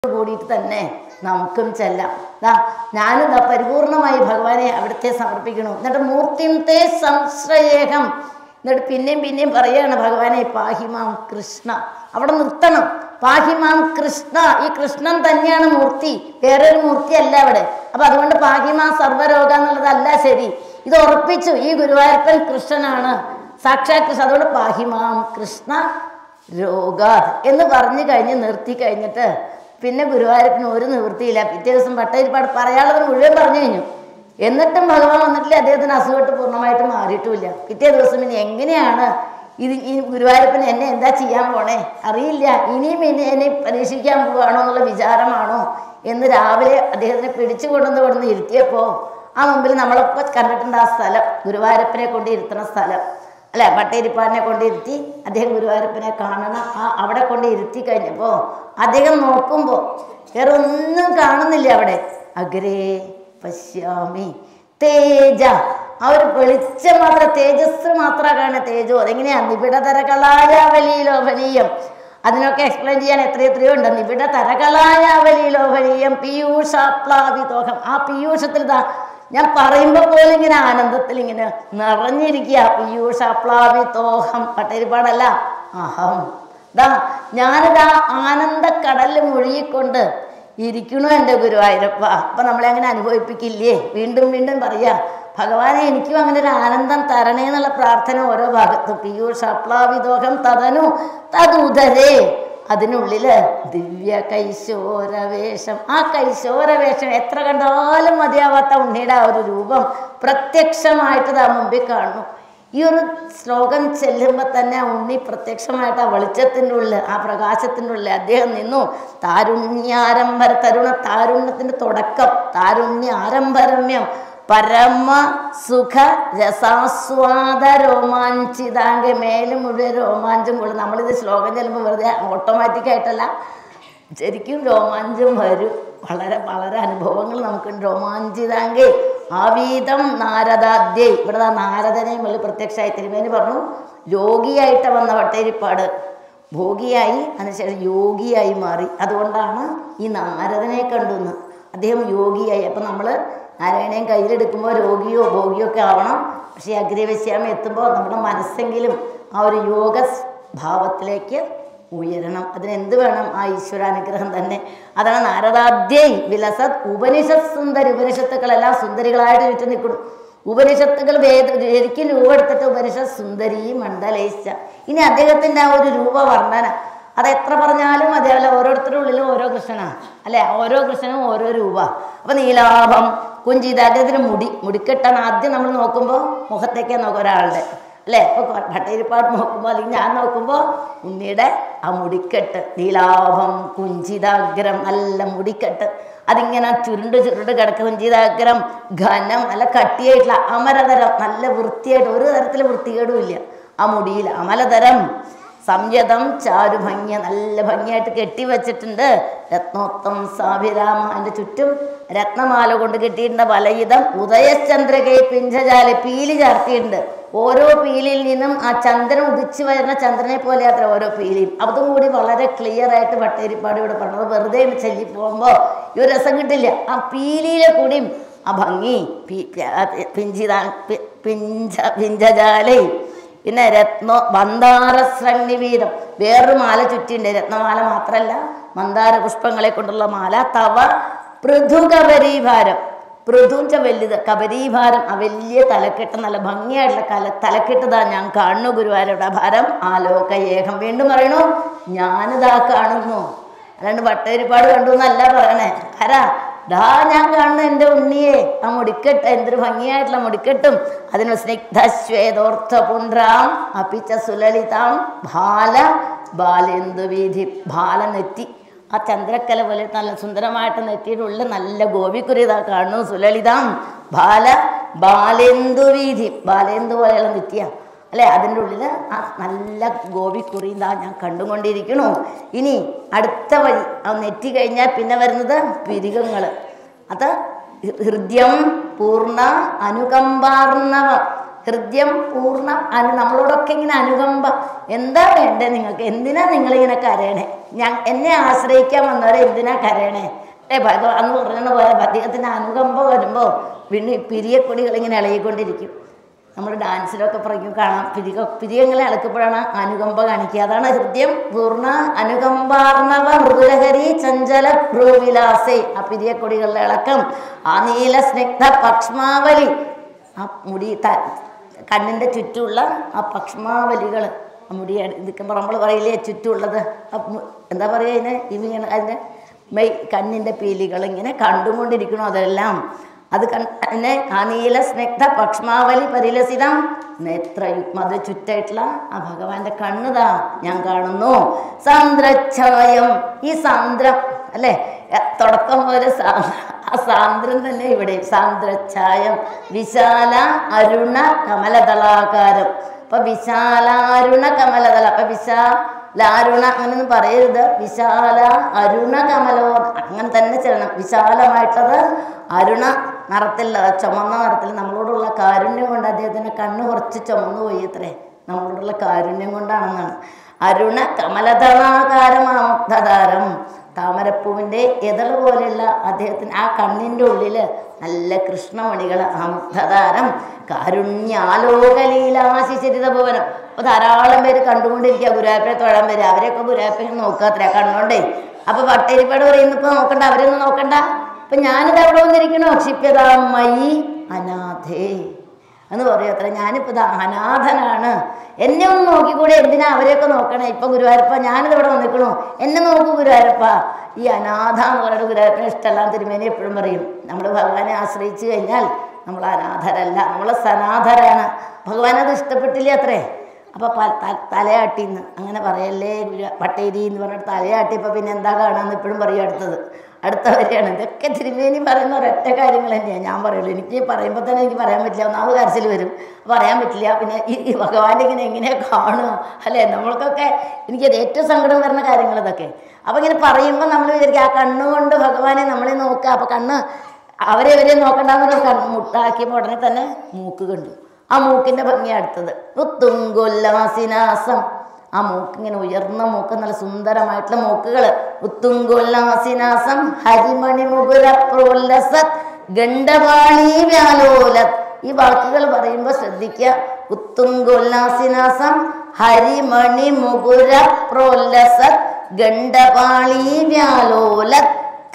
കൂടിയിട്ട് തന്നെ നമുക്കും ചെല്ലാം ദാ ഞാനും ദാ പരിപൂർണമായി ഭഗവാനെ അവിടുത്തെ സമർപ്പിക്കണു എന്നിട്ട് മൂർത്തിം തേ സംശ്രയേഹം എന്നിട്ട് പിന്നെയും പിന്നെയും പറയാണ് ഭഗവാനെ പാഹിമാം കൃഷ്ണ അവിടെ നിർത്തണം പാഹിമാം കൃഷ്ണ ഈ കൃഷ്ണൻ തന്നെയാണ് മൂർത്തി വേറൊരു മൂർത്തി അല്ല അവിടെ അപ്പൊ അതുകൊണ്ട് പാഹിമാ സർവരോഗ എന്നുള്ളതല്ല ശരി ഇത് ഉറപ്പിച്ചു ഈ ഗുരുവായൂരപ്പൻ കൃഷ്ണനാണ് സാക്ഷാത് കൃഷ്ണ അതുകൊണ്ട് പാഹിമാം കൃഷ്ണ രോഗാത് എന്ന് പറഞ്ഞു കഴിഞ്ഞ് നിർത്തി കഴിഞ്ഞിട്ട് പിന്നെ ഗുരുവായൂരപ്പന് ഒരു നിവൃത്തിയില്ല പിറ്റേ ദിവസം പട്ടയിരിപ്പാട് പറയാനുള്ളത് മുഴുവൻ പറഞ്ഞു കഴിഞ്ഞു എന്നിട്ടും ഭഗവാൻ വന്നിട്ടില്ല അദ്ദേഹത്തിന് അസുഖമായിട്ട് പൂർണ്ണമായിട്ട് മാറിയിട്ടുമില്ല പിറ്റേ ദിവസം ഇനി എങ്ങനെയാണ് ഇത് ഈ ഗുരുവായൂരപ്പൻ എന്നെ എന്താ ചെയ്യാൻ പോണേ അറിയില്ല ഇനിയും ഇനി എന്നെ പരീക്ഷിക്കാൻ പോവാണോ എന്നുള്ള വിചാരമാണോ എന്ന് രാവിലെ അദ്ദേഹത്തിനെ പിടിച്ചു കൊണ്ടുവന്ന് കൊണ്ടുവന്ന് ഇരുത്തിയപ്പോൾ ആ മുമ്പിൽ നമ്മളിപ്പോൾ കണ്ടിട്ടുണ്ട് ആ സ്ഥലം ഗുരുവായൂരപ്പനെ കൊണ്ട് ഇരുത്തുന്ന സ്ഥലം അല്ല പട്ടേരിപ്പാടിനെ കൊണ്ട് ഇരുത്തി അദ്ദേഹം ഗുരുവായൂരപ്പനെ കാണണം ആ അവിടെ കൊണ്ട് ഇരുത്തി കഴിഞ്ഞപ്പോൾ അദ്ദേഹം നോക്കുമ്പോൾ വേറെ ഒന്നും കാണുന്നില്ല അവിടെ അഗ്രേ പശ്യാമി തേജ ആ ഒരു വെളിച്ചം മാത്രം തേജസ് മാത്രമാണ് കാണുന്നത് തേജോ അതെങ്ങനെയാ നിബിഡതരകളായ വലിയലോഭനീയം അതിനൊക്കെ എക്സ്പ്ലെയിൻ ചെയ്യാൻ എത്ര എത്രയോ ഉണ്ട് നിബിഡ തരകളായ വലിയലോഭനീയം പീയൂഷാപ്ലാവിതോഹം ആ പീയൂഷത്തിൽ ഇതാ ഞാൻ പറയുമ്പോൾ പോലും ഇങ്ങനെ ആനന്ദത്തിൽ ഇങ്ങനെ നിറഞ്ഞിരിക്കുക പീയൂഷാപ്ലാവിതോഹം പട്ടേരിപ്പാടല്ല അഹം ദാ ഞാനിതാ ആനന്ദക്കടലിൽ മുഴുകിക്കൊണ്ട് ഇരിക്കണു എൻ്റെ ഗുരുവായൂരപ്പ അപ്പം നമ്മളെ അങ്ങനെ അനുഭവിപ്പിക്കില്ലേ വീണ്ടും വീണ്ടും പറയാ ഭഗവാനെ എനിക്കും അങ്ങനെ ഒരു ആനന്ദം തരണേ എന്നുള്ള പ്രാർത്ഥന ഓരോ ഭാഗത്തും പീയൂഷ അപ്ലാവിദോഹം തതനു തതുദരേ അതിനുള്ളില് ദിവ്യ കൈശോരവേഷം ആ കൈശോരവേഷം എത്ര കണ്ടാലും മതിയാവാത്ത ഉണ്ണിയുടെ ആ ഒരു രൂപം പ്രത്യക്ഷമായിട്ട് ദാ മുമ്പിൽ കാണുന്നു ഈ ഒരു ശ്ലോകം ചെല്ലുമ്പോൾ തന്നെ ആ ഉണ്ണി പ്രത്യക്ഷമായിട്ട് ആ വെളിച്ചത്തിൻ്റെ ഉള്ളിൽ ആ പ്രകാശത്തിൻ്റെ ഉള്ളിൽ അദ്ദേഹം നിന്നു താരുണ്യാരംഭര തരുണ താരുണ്യത്തിൻ്റെ തുടക്കം താരുണ്യ ആരംഭരമ്യം പരമ സുഖ രസാസ്വാദ രോമാഞ്ചിതാങ്ക മേലും മുഴുവൻ രോമാഞ്ചം കൊള്ളും നമ്മളിത് ശ്ലോകം ചെല്ലുമ്പോൾ വെറുതെ ഓട്ടോമാറ്റിക്കായിട്ടല്ല ശരിക്കും രോമാഞ്ചം വരും വളരെ വളരെ അനുഭവങ്ങൾ നമുക്കുണ്ട് രോമാഞ്ചിതാങ്കെ ആവീതം നാരദാദ്യേ ഇവിടെ ദാ നാരദനെയും വലിയ പ്രത്യക്ഷമായി തിരുമേനി പറഞ്ഞു രോഗിയായിട്ട് വന്ന വട്ടേരിപ്പാട് ഭോഗിയായി അതിനുശേഷം യോഗിയായി മാറി അതുകൊണ്ടാണ് ഈ നാരദനെ കണ്ടുന്ന് അദ്ദേഹം യോഗിയായി അപ്പം നമ്മൾ നാരായണയും കയ്യിലെടുക്കുമ്പോൾ രോഗിയോ ഭോഗിയോ ഒക്കെ ആവണം പക്ഷേ അഗ്രവശ്യാമ എത്തുമ്പോൾ നമ്മുടെ മനസ്സെങ്കിലും ആ ഒരു യോഗ ഭാവത്തിലേക്ക് ഉയരണം അതിനെന്ത് വേണം ആ ഈശ്വരാനുഗ്രഹം തന്നെ അതാണ് നാരദാദ്യൈ വിലസത് ഉപനിഷത് സുന്ദരി ഉപനിഷത്തുക്കളെല്ലാം സുന്ദരികളായിട്ട് ചുറ്റും നിൽക്കുന്നു ഉപനിഷത്തുകൾ വേദ ശരിക്കും രൂപമെടുത്തിട്ട് ഉപനിഷത്ത് സുന്ദരി മണ്ഡലേശ ഇനി അദ്ദേഹത്തിൻ്റെ ആ ഒരു രൂപവർണ്ണന അത് എത്ര പറഞ്ഞാലും അതേപോലെ ഓരോരുത്തരുടെ ഉള്ളിലും ഓരോ കൃഷ്ണനാണ് അല്ലെ ഓരോ കൃഷ്ണനും ഓരോ രൂപ അപ്പം നീലാഭം കുഞ്ചിത അദ്ദേഹത്തിന് മുടി മുടിക്കെട്ടാണ് ആദ്യം നമ്മൾ നോക്കുമ്പോൾ മുഖത്തേക്കാണ് നോക്കുക ഒരാളുടെ അല്ലേ ഇപ്പോൾ ഭട്ടേരിപ്പാട് നോക്കുമ്പോൾ അല്ലെങ്കിൽ ഞാൻ നോക്കുമ്പോൾ ഉണ്ണിയുടെ ആ മുടിക്കെട്ട് നീലാഭം കുഞ്ചിതാഗ്രം നല്ല മുടിക്കെട്ട് അതിങ്ങനെ ചുരുണ്ട് ചുരുണ്ട് കിടക്കുക കുഞ്ചിതാഗ്രം ഘനം നല്ല കട്ടിയായിട്ടുള്ള അമരതരം നല്ല വൃത്തിയായിട്ട് ഒരു തരത്തിൽ വൃത്തികേടും ഇല്ല ആ മുടിയിൽ അമലതരം സംയതം ചാരു ഭംഗി നല്ല ഭംഗിയായിട്ട് കെട്ടിവെച്ചിട്ടുണ്ട് രത്നോത്തം സാഭിരാമ അതിൻ്റെ ചുറ്റും രത്നമാല കൊണ്ട് കെട്ടിയിട്ടുണ്ട് വലയിതം ഉദയചന്ദ്രകൈ പിഞ്ചജാല പീലി ചാർത്തിയിട്ടുണ്ട് ഓരോ പീലിയിൽ നിന്നും ആ ചന്ദ്രൻ ഉദിച്ചു വരുന്ന ചന്ദ്രനെ പോലെ അത്ര ഓരോ പീലിയും അതും കൂടി വളരെ ക്ലിയർ ആയിട്ട് വട്ടേരിപ്പാട് ഇവിടെ പറഞ്ഞത് വെറുതെ ചെല്ലി പോകുമ്പോൾ ഈ ഒരു രസം കിട്ടില്ല ആ പീലിയിലെ കൂടിയും ആ ഭംഗി പി- പിഞ്ചിത പി- പിഞ്ച പിഞ്ചജാലേ പിന്നെ രത്നോ മന്ദാര ശ്രംഗിവീതം വേറൊരു മാല ചുറ്റിണ്ട് രത്നമാല മാത്രമല്ല മന്ദാര പുഷ്പങ്ങളെ കൊണ്ടുള്ള മാല തവ പൃഥു കബരീഭാരം പൃഥുവിൻ്റെ വലുത് കബരീഭാരം ആ വലിയ തലക്കെട്ട് നല്ല ഭംഗിയായിട്ടുള്ള കല തലക്കെട്ടതാ ഞാൻ കാണുന്നു ഗുരുവായൂരുടെ ഭാരം ആലോക ഏകം വീണ്ടും പറയണു ഞാനിതാ കാണുന്നു അല്ലാണ്ട് വട്ടേരിപ്പാട് കണ്ടു എന്നല്ല പറയണേ ആരാ ദാ ഞാൻ കാണുന്ന എൻ്റെ ഉണ്ണിയെ ആ മുടിക്കെട്ട് എന്തൊരു ഭംഗിയായിട്ടുള്ള മുടിക്കെട്ടും അതിന് സ്നിഗ്ധശ്വേതോർത്ഥ പുണ്ട്രാം അപ്പിച്ച സുലളിതാം ബാല ബാലേന്ദു വീതി ബാല നെറ്റി ആ ചന്ദ്രക്കല പോലെ നല്ല സുന്ദരമായിട്ട് നെറ്റിയുടെ ഉള്ളിൽ നല്ല ഗോപിക്കുരി ഇതാ കാണുന്നു സുലളിതാം ബാല ബാലേന്ദു വീതി ബാലേന്ദു പോലെയുള്ള നെറ്റിയ അല്ലേ അതിൻ്റെ ഉള്ളിൽ ആ നല്ല ഗോപിക്കുറി ഇതാ ഞാൻ കണ്ടുകൊണ്ടിരിക്കണു ഇനി അടുത്ത വഴി ആ നെറ്റി കഴിഞ്ഞാൽ പിന്നെ വരുന്നത് പിരികങ്ങൾ അത് ഹൃദ്യം പൂർണ്ണ അനുകമ്പാർണവ ഹൃദയം പൂർണ്ണ അനു നമ്മളോടൊക്കെ ഇങ്ങനെ അനുകമ്പ എന്താ വേണ്ടേ നിങ്ങൾക്ക് എന്തിനാ നിങ്ങളിങ്ങനെ കരയണേ ഞാൻ എന്നെ ആശ്രയിക്കാൻ വന്നവരെ എന്തിനാ കരയണേ ഏ ഭഗവാൻ അന്ന് പറഞ്ഞ പോലെ അദ്ദേഹത്തിന് അനുകമ്പ വരുമ്പോൾ പിന്നെ പിരിയക്കൊടികൾ ഇങ്ങനെ ഇളകിക്കൊണ്ടിരിക്കും നമ്മൾ ഡാൻസിലൊക്കെ പറയും കാണാം പിരിക പിരിയങ്ങളെ ഇളക്കുമ്പോഴാണ് അനുകമ്പ കാണിക്കുക അതാണ് ഹൃദയം പൂർണ്ണ അനുകമ്പാർണവ മൃദുലഹരി ചഞ്ചല ഭ്രൂവിലാസേ ആ പിരിയക്കൊടികളുടെ ഇളക്കം ആ നീല സ്നിഗ്ധ പക്ഷമാവലി ആ മുടി ത കണ്ണിൻ്റെ ചുറ്റുമുള്ള ആ പക്ഷമാവലികൾ ആ മുടി ഇരിക്കുമ്പോൾ നമ്മൾ പറയില്ലേ ചുറ്റുമുള്ളത് ആ മു- എന്താ പറയുക അതിന് ഇങ്ങനെ അതിൻ്റെ മെയ് കണ്ണിൻ്റെ പീലികൾ ഇങ്ങനെ കണ്ടുകൊണ്ടിരിക്കണോ അതെല്ലാം അത് കണ്ടെ ആ നീല സ്നിഗ്ധ പക്ഷമാവലി പരിലസിതം നേത്രയുഗ്മ അത് ചുറ്റായിട്ടുള്ള ആ ഭഗവാന്റെ കണ്ണുതാ ഞാൻ കാണുന്നു സാന്ദ്രച്ഛായം ഈ സാന്ദ്രം അല്ലേ എ- തുടക്കം മുതൽ സാ- ആ സാന്ദ്രം തന്നെ ഇവിടെ സാന്ദ്രച്ഛായം വിശാല അരുണ കമലദളാകാരം അപ്പൊ വിശാലാരുണ കമലദള അപ്പൊ വിശാലാരുണ അങ്ങനെയൊന്നും പറയരുത് വിശാല അരുണ കമലോ അങ്ങനെ തന്നെ ചെല്ലണം വിശാലമായിട്ടത് അരുണ നിറത്തിലുള്ള ചുമന്ന നിറത്തിൽ നമ്മളോടുള്ള കാരുണ്യം കൊണ്ട് അദ്ദേഹത്തിന് കണ്ണ് കുറച്ച് ചുമന്നു പോയി അത്രേ നമ്മളോടുള്ള കാരുണ്യം കൊണ്ടാണെന്നാണ് അരുണ കമലതളാകാരമാമുക്തധാരം താമരപ്പൂവിൻ്റെ എതള് പോലെയുള്ള അദ്ദേഹത്തിന് ആ കണ്ണിൻ്റെ ഉള്ളിൽ നല്ല കൃഷ്ണമണികൾ ആ മുക്തധാരം കാരുണ്യാലോകലീലാശിചരിത ഭുവനം അപ്പോൾ ധാരാളം പേര് കണ്ടുകൊണ്ടിരിക്കുക ഗുരുവായൂരെ തൊഴാൻ വരിക അവരെയൊക്കെ ഗുരുവായൂരെ നോക്കാത്ര കണ്ണോണ്ടേ അപ്പോൾ പട്ടേരിപ്പാട് പറയുന്നു ഇപ്പോൾ നോക്കണ്ട അവരൊന്നും നോക്കണ്ട ഇപ്പം ഞാനിത് അവിടെ വന്നിരിക്കണോ ക്ഷിപ്യതാമയി അനാഥേ എന്ന് പറയും അത്ര ഞാനിപ്പോൾ ഇതാ അനാഥനാണ് എന്നെ ഒന്ന് നോക്കിക്കൂടെ എന്തിനാ അവരെയൊക്കെ നോക്കണേ ഇപ്പം ഗുരുവായൂരപ്പ ഞാനിത് ഇവിടെ വന്നിക്കണു എന്നെ നോക്കൂ ഗുരുവായൂരപ്പ ഈ അനാഥ എന്ന് പറയുന്നത് ഗുരുവായൂരപ്പനെ ഇഷ്ടമല്ലാൻ തിരുമേനി എപ്പോഴും പറയും നമ്മൾ ഭഗവാനെ ആശ്രയിച്ചു കഴിഞ്ഞാൽ നമ്മൾ അനാഥരല്ല നമ്മൾ സനാഥരാണ് ഭഗവാൻ അത് ഇഷ്ടപ്പെട്ടില്ല അത്രേ അപ്പോൾ തലയാട്ടിന്ന് അങ്ങനെ പറയല്ലേ ഗുരു പട്ടേരി എന്ന് പറഞ്ഞിട്ട് തലയാട്ടിയപ്പോൾ പിന്നെ എന്താ കാണാമെന്ന് ഇപ്പോഴും പറയും അടുത്തത് അടുത്ത വരെയാണ് ഇതൊക്കെ തിരുമേനി പറയുന്ന ഒരൊറ്റ കാര്യങ്ങൾ തന്നെയാണ് ഞാൻ പറയുള്ളൂ എനിക്ക് പറയുമ്പോൾ തന്നെ എനിക്ക് പറയാൻ പറ്റില്ല ഒന്നാമത് കരച്ചിൽ വരും പറയാൻ പറ്റില്ല പിന്നെ ഈ ഈ ഭഗവാന്റെ ഇങ്ങനെ എങ്ങനെ കാണുക അല്ലേ നമ്മൾക്കൊക്കെ എനിക്ക് ഏറ്റവും സങ്കടം വരുന്ന കാര്യങ്ങൾ ഇതൊക്കെ അപ്പോൾ ഇങ്ങനെ പറയുമ്പോൾ നമ്മൾ വിചാരിക്കും ആ കണ്ണുകൊണ്ട് ഭഗവാനെ നമ്മളെ നോക്കുക അപ്പോൾ കണ്ണ് അവരെ ഇവരെ നോക്കണ്ടെന്ന് കണ്ണ് മുട്ടാക്കിയപ്പോൾ ഉടനെ തന്നെ മൂക്ക് കണ്ടു ആ മൂക്കിൻ്റെ ഭംഗി അടുത്തത് ഉത്തുങ്കൊല്ലാസിനാസം ആ മൂക്ക് ഇങ്ങനെ ഉയർന്ന മൂക്ക് നല്ല സുന്ദരമായിട്ടുള്ള മൂക്കുകൾ ഉത്തുങ്കൊല്ലാസിനാസം ഹരിമണി മുകുര പ്രോല്ലസത് ഗണ്ഡപാണി വ്യാലോലത് ഈ വാക്കുകൾ പറയുമ്പോൾ ശ്രദ്ധിക്കുക ഉത്തുങ്കൊല്ലാസിനാസം ഹരിമണി മുകുര പ്രോല്ലസത് ഗണ്ഡപാളി വ്യാലോലത്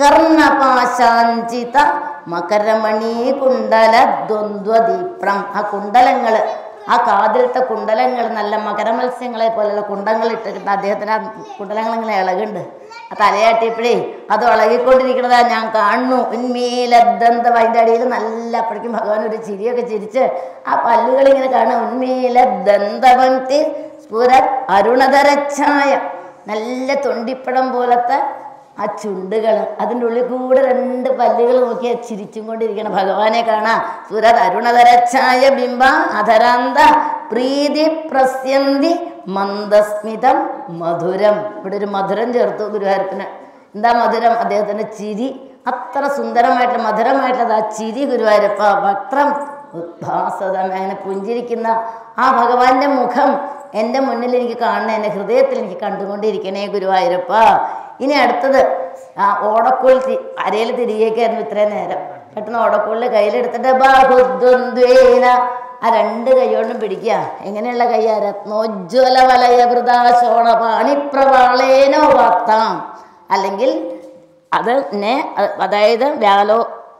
കർണപാശാഞ്ചിത മകരമണി കുണ്ടല ദ്വന്ദ്വദീപ്രം ആ കുണ്ടലങ്ങൾ ആ കാതിലത്തെ കുണ്ടലങ്ങൾ നല്ല മകരമത്സ്യങ്ങളെ പോലെയുള്ള കുണ്ടങ്ങൾ ഇട്ടിട്ടുണ്ട് അദ്ദേഹത്തിന് ആ കുണ്ടലങ്ങൾ ഇങ്ങനെ ഇളകുണ്ട് ആ തലയാട്ടിയപ്പോഴേ അത് ഇളകിക്കൊണ്ടിരിക്കണതാ ഞാൻ കാണുന്നു ഉന്മീലദന്തം അതിൻ്റെ അടിയിൽ നല്ല അപ്പോഴേക്കും ഭഗവാൻ ഒരു ചിരിയൊക്കെ ചിരിച്ച് ആ പല്ലുകൾ ഇങ്ങനെ കാണും ഉന്മീലദന്തപങ്ക്തി സ്ഫുരത് അരുണധരച്ഛായ നല്ല തൊണ്ടിപ്പടം പോലത്തെ ആ ചുണ്ടുകൾ അതിൻ്റെ ഉള്ളിൽ കൂടെ രണ്ട് പല്ലുകൾ നോക്കി ചിരിച്ചും കൊണ്ടിരിക്കണം ഭഗവാനെ കാണാം സുരത് അരുണധരച്ഛായ ബിംബ അധരാന്ത പ്രീതി പ്രസ്യന്തി മന്ദസ്മിതം മധുരം ഇവിടെ ഒരു മധുരം ചേർത്തു ഗുരുവായൂരപ്പന് എന്താ മധുരം അദ്ദേഹത്തിൻ്റെ ചിരി അത്ര സുന്ദരമായിട്ടുള്ള മധുരമായിട്ടുള്ളത് ആ ചിരി ഗുരുവായൂരപ്പ വക്രം ഉദ്ഭാസതം അങ്ങനെ പുഞ്ചിരിക്കുന്ന ആ ഭഗവാന്റെ മുഖം എൻ്റെ മുന്നിൽ എനിക്ക് കാണണേ എൻ്റെ ഹൃദയത്തിൽ എനിക്ക് കണ്ടുകൊണ്ടിരിക്കണേ ഗുരുവായൂരപ്പ ഇനി അടുത്തത് ആ ഓടക്കോൽ തി അരയിൽ തിരികേക്കായിരുന്നു ഇത്രയും നേരം പെട്ടെന്ന് ഓടക്കോളിൽ കയ്യിലെടുത്തിട്ട് ബാഹുദ്വന്ദ്വേന ആ രണ്ട് കൈകൊണ്ടും പിടിക്കുക എങ്ങനെയുള്ള കയ്യാ രത്നോജ്വല വലയവൃത ശോണപാണിപ്രവാളേനോ വാർത്താം അല്ലെങ്കിൽ അത് നെ അതായത് വ്യാലോ